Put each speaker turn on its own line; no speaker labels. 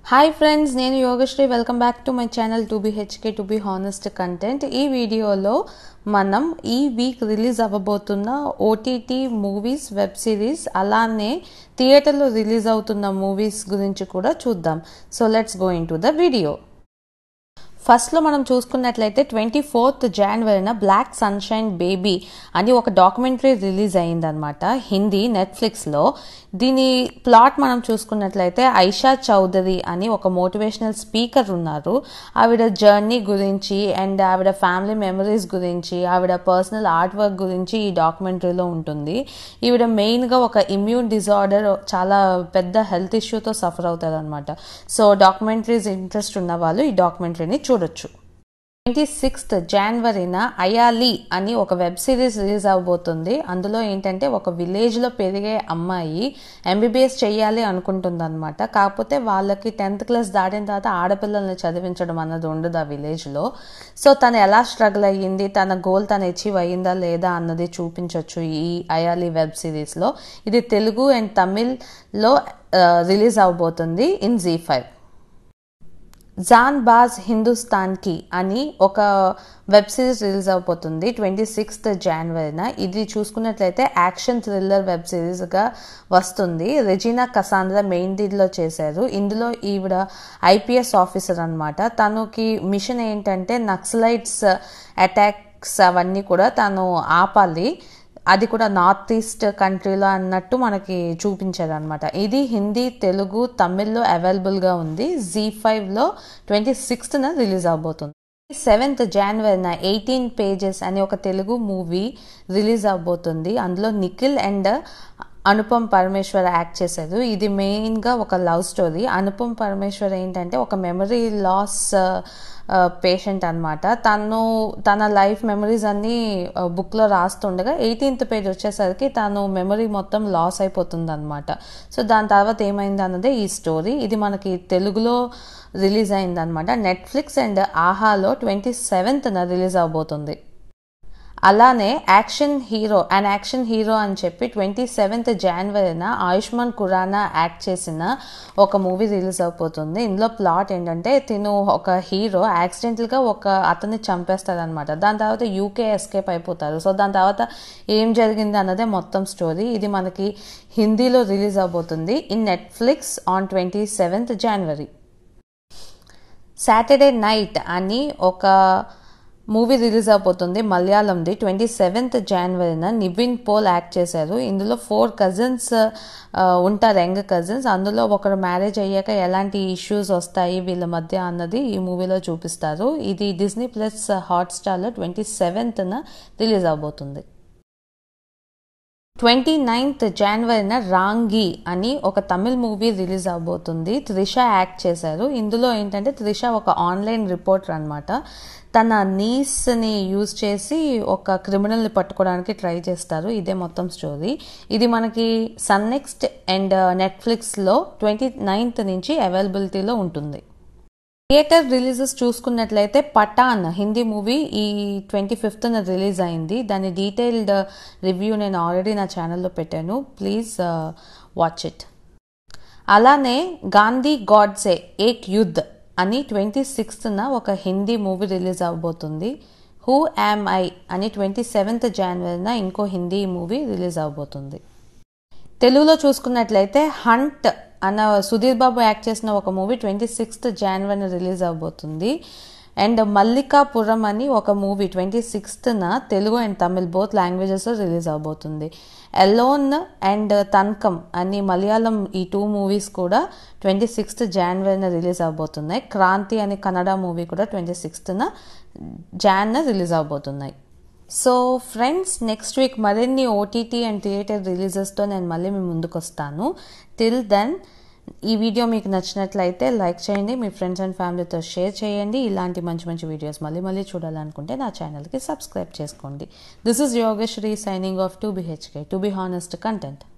hi friends నేను Yogasri welcome back to my channel two B HK to be honest content ఈ వీడియోలో మనం ఈ వీక్ రిలీజ్ అవ్వబోతున్న ఓటీటీ మూవీస్ వెబ్ సిరీస్ అలానే థియేటర్లో రిలీజ్ అవుతున్న మూవీస్ గురించి కూడా చూద్దాం so let's go into the video ఫస్ట్లో మనం చూసుకున్నట్లయితే ట్వంటీ ఫోర్త్ జనవరిన బ్లాక్ సన్షైన్ బేబీ అని ఒక డాక్యుమెంటరీ రిలీజ్ అయిందనమాట హిందీ నెట్ఫ్లిక్స్లో దీని ప్లాట్ మనం చూసుకున్నట్లయితే ఐషా చౌదరి అని ఒక మోటివేషనల్ స్పీకర్ ఉన్నారు ఆవిడ జర్నీ గురించి అండ్ ఆవిడ ఫ్యామిలీ మెమరీస్ గురించి ఆవిడ పర్సనల్ ఆర్ట్ వర్క్ గురించి ఈ డాక్యుమెంటరీలో ఉంటుంది ఈవిడ మెయిన్గా ఒక ఇమ్యూన్ డిజార్డర్ చాలా పెద్ద హెల్త్ ఇష్యూతో సఫర్ అవుతారు అనమాట సో డాక్యుమెంటరీస్ ఇంట్రెస్ట్ ఉన్న వాళ్ళు ఈ డాక్యుమెంటరీని చూడొచ్చు ట్వంటీ సిక్స్త్ జనవరిన అయాలి అని ఒక వెబ్ సిరీస్ రిలీజ్ అవబోతుంది అందులో ఏంటంటే ఒక విలేజ్లో పెరిగే అమ్మాయి ఎంబీబీఎస్ చేయాలి అనుకుంటుంది అనమాట కాకపోతే వాళ్ళకి టెన్త్ క్లాస్ దాటిన తర్వాత ఆడపిల్లల్ని చదివించడం అన్నది ఉండదు ఆ విలేజ్లో సో తను ఎలా స్ట్రగుల్ అయ్యింది తన గోల్ తను అచీవ్ అయ్యిందా లేదా అన్నది చూపించవచ్చు ఈ అయాలి వెబ్ సిరీస్లో ఇది తెలుగు అండ్ తమిళ్లో రిలీజ్ అవబోతుంది in Zee five Jaan Baaz హిందుస్థాన్కి అని ఒక వెబ్ సిరీస్ రిలీజ్ అయిపోతుంది ట్వంటీ సిక్స్త్ జనవరిన ఇది చూసుకున్నట్లయితే యాక్షన్ థ్రిల్లర్ వెబ్ సిరీస్గా వస్తుంది రెజీనా కసాంద్రా మెయిన్ లీడ్లో చేశారు ఇందులో ఈవిడ ఐపీఎస్ ఆఫీసర్ అనమాట తనకి మిషన్ ఏంటంటే నక్సలైట్స్ అటాక్స్ అవన్నీ కూడా తను ఆపాలి అది కూడా నార్త్ ఈస్ట్ కంట్రీలో అన్నట్టు మనకి చూపించారు అనమాట ఇది హిందీ తెలుగు తమిళ్లో అవైలబుల్గా ఉంది జీ ఫైవ్లో ట్వంటీ సిక్స్త్న రిలీజ్ అవబోతుంది సెవెంత్ జనవరిన ఎయిటీన్ పేజెస్ అనే ఒక తెలుగు మూవీ రిలీజ్ అవబోతుంది అందులో నిఖిల్ అండ్ అనుపమ్ పరమేశ్వర్ యాక్ట్ చేశారు ఇది మెయిన్గా ఒక లవ్ స్టోరీ అనుపమ్ పరమేశ్వర్ ఏంటంటే ఒక మెమరీ లాస్ పేషెంట్ అనమాట తను తన లైఫ్ మెమరీస్ అన్నీ బుక్లో రాస్తుండగా ఎయిటీన్త్ పేజ్ వచ్చేసరికి తను మెమరీ మొత్తం లాస్ అయిపోతుంది అనమాట సో దాని తర్వాత ఏమైంది అన్నదే ఈ స్టోరీ ఇది మనకి తెలుగులో రిలీజ్ అయిందనమాట నెట్ఫ్లిక్స్ అండ్ ఆహాలో ట్వంటీ సెవెంత్న రిలీజ్ అవబోతుంది అలానే action hero and action hero అని చెప్పి ట్వంటీ సెవెంత్ జనవరిన ఆయుష్మాన్ ఖురానా యాక్ట్ చేసిన ఒక మూవీ రిలీజ్ అయిపోతుంది ఇందులో ప్లాట్ ఏంటంటే తిను ఒక హీరో యాక్సిడెంటల్గా ఒక అతన్ని చంపేస్తారనమాట దాని తర్వాత యూకే ఎస్కేప్ అయిపోతారు సో దాని తర్వాత ఏం జరిగింది అన్నదే మొత్తం స్టోరీ ఇది మనకి హిందీలో రిలీజ్ అవబోతుంది in Netflix on twenty seventh జనవరి సాటర్డే నైట్ అని ఒక మూవీ రిలీజ్ అయిపోతుంది మలయాళంది ట్వంటీ సెవెంత్ జనవరిన నివిన్ పోల్ యాక్ట్ చేశారు ఇందులో ఫోర్ కజిన్స్ ఉంటారు యంగ్ కజిన్స్ అందులో ఒకరు మ్యారేజ్ అయ్యాక ఎలాంటి ఇష్యూస్ వస్తాయి వీళ్ళ మధ్య అన్నది ఈ మూవీలో చూపిస్తారు ఇది డిస్నీ ప్లస్ హాట్స్టార్లో ట్వంటీ సెవెంత్న రిలీజ్ అవబోతుంది ట్వంటీ నైన్త్ జనవరిన రాంగి అని ఒక తమిళ్ మూవీ రిలీజ్ అవబోతుంది త్రిష యాక్ట్ చేశారు ఇందులో ఏంటంటే త్రిష ఒక ఆన్లైన్ రిపోర్టర్ అనమాట తన నీస్ని యూజ్ చేసి ఒక క్రిమినల్ని పట్టుకోవడానికి ట్రై చేస్తారు ఇదే మొత్తం స్టోరీ ఇది మనకి సన్ నెక్స్ట్ అండ్ నెట్ఫ్లిక్స్లో ట్వంటీ నైన్త్ నుంచి అవైలబిలిటీలో ఉంటుంది థియేటర్ రిలీజెస్ చూసుకున్నట్లయితే పఠాన్ హిందీ మూవీ ఈ ట్వంటీ ఫిఫ్త్న రిలీజ్ అయింది దాని డీటెయిల్డ్ రివ్యూ నేను ఆల్రెడీ నా ఛానల్లో పెట్టాను ప్లీజ్ వాచ్ ఇట్ అలానే గాంధీ గాడ్సే ఏక్ యుద్ధ్ అని ట్వంటీ సిక్స్త్న ఒక హిందీ మూవీ రిలీజ్ అవబోతుంది హూ యామ్ ఐ అని ట్వంటీ సెవెంత్ జనవరిన ఇంకో హిందీ మూవీ రిలీజ్ అవబోతుంది తెలుగులో చూసుకున్నట్లయితే హంట్ అన్న సుధీర్ బాబు యాక్ట్ చేసిన ఒక మూవీ ట్వంటీ సిక్స్త్ జనవరిన రిలీజ్ అవబోతుంది అండ్ మల్లికాపురం అని ఒక మూవీ ట్వంటీ సిక్స్త్న Telugu and Tamil both languages release అవబోతుంది ఎలోన్ అండ్ తన్కం అని మలయాళం ఈ టూ మూవీస్ కూడా ట్వంటీ సిక్స్త్ జనవరిన రిలీజ్ అవబోతున్నాయి క్రాంతి అనే కన్నడ మూవీ కూడా ట్వంటీ సిక్స్త్న జాన్న రిలీజ్ అవబోతున్నాయి సో ఫ్రెండ్స్ నెక్స్ట్ వీక్ మరిన్ని ఓటీటీ అండ్ థియేటర్ రిలీజెస్తో నేను మళ్ళీ మీ ముందుకు వస్తాను టిల్ దెన్ ఈ వీడియో మీకు నచ్చినట్లయితే లైక్ చేయండి మీ ఫ్రెండ్స్ అండ్ ఫ్యామిలీతో షేర్ చేయండి ఇలాంటి మంచి మంచి వీడియోస్ మళ్ళీ మళ్ళీ చూడాలనుకుంటే నా ఛానల్కి సబ్స్క్రైబ్ చేసుకోండి this is Yogasri signing off two BHK to be honest content